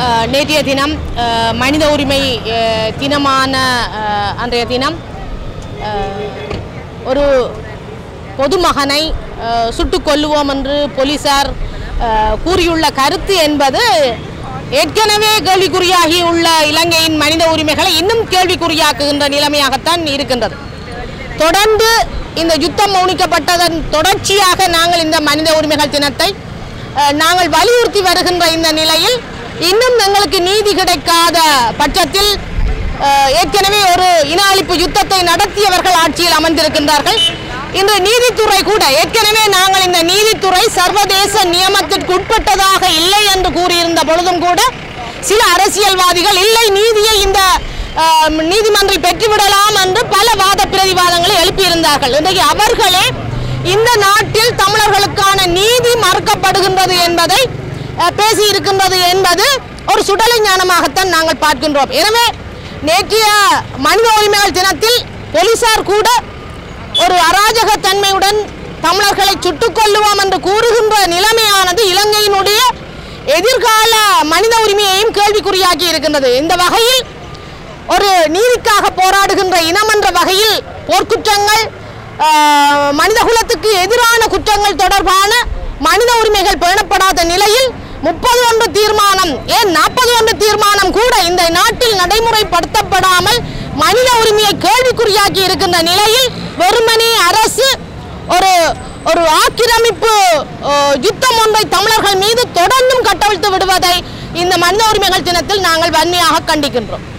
அஹ், நேற்றைய தினம் அஹ், மனித உரிமை அஹ், தினமான அஹ், அன்றைய தினம் அஹ், ஒரு பொதுமகனை அஹ், சுட்டுக் கொல்லுவோம் என்று போலீசார் அஹ், கூறியுள்ள கருத்து என்பது ஏற்கனவே கேள்விக்குறியாகி உள்ள இலங்கையின் மனித உரிமைகளை இன்னும் கேள்விக்குறியாக்குகின்ற நிலைமையாகத்தான் இருக்கின்றது தொடர்ந்து இந்த யுத்தம் மௌனிக்கப்பட்டதன் தொடர்ச்சியாக நாங்கள் இந்த மனித உரிமைகள் தினத்தை அஹ், நாங்கள் வலியுறுத்தி வருகின்ற இந்த நிலையில் இன்னும் எங்களுக்கு நீதி கிடைக்காத பட்சத்தில் அஹ், ஏற்கனவே ஒரு இன அழிப்பு யுத்தத்தை நடத்தியவர்கள் ஆட்சியில் அமர்ந்திருக்கின்றார்கள் இன்று நீதித்துறை கூட ஏற்கனவே நாங்கள் இந்த நீதித்துறை சர்வதேச நியமத்திற்கு உட்பட்டதாக இல்லை என்று கூறியிருந்த பொழுதும் கூட சில அரசியல்வாதிகள் இல்லை நீதியை இந்த அஹ், நீதிமன்றில் பெற்றுவிடலாம் என்று பல வாத பிரதிவாதங்களை எழுப்பியிருந்தார்கள் இன்றைக்கு அவர்களே இந்த நாட்டில் தமிழர்களுக்கான நீதி மறுக்கப்படுகின்றது என்பதை அஹ், பேசியிருக்கின்றது என்பது ஒரு சுடலை ஞானமாகத்தான் நாங்கள் பார்க்கின்றோம் எனவே நேற்றைய மனித உரிமைகள் தினத்தில் போலீசார் கூட ஒரு அராஜகத்தன்மையுடன் தமிழர்களை சுட்டுக் கொல்லுவோம் என்று கூறுகின்ற நிலைமையானது இலங்கையினுடைய எதிர்கால மனித உரிமையையும் கேள்விக்குறியாக்கி இருக்கின்றது இந்த வகையில் ஒரு நீதிக்காக போராடுகின்ற இனம் என்ற வகையில் போர்க்குற்றங்கள் ஆஹ், மனிதகுலத்துக்கு எதிரான குற்றங்கள் தொடர்பான மனித உரிமைகள் பேணப்படாத நிலையில் முப்பது ஒன்று தீர்மானம் ஏன் நாற்பது ஒன்று தீர்மானம் கூட இந்த நாட்டில் நடைமுறைப்படுத்தப்படாமல் மனித உரிமையை கேள்விக்குறியாக்கி இருக்கின்ற நிலையில் வெறுமனே அரசு ஒரு ஒரு ஆக்கிரமிப்பு அஹ், யுத்தம் ஒன்றை தமிழர்கள் மீது தொடர்ந்தும் கட்டவிழ்த்து விடுவதை இந்த மனித உரிமைகள் தினத்தில் நாங்கள் வன்மையாக கண்டிக்கின்றோம்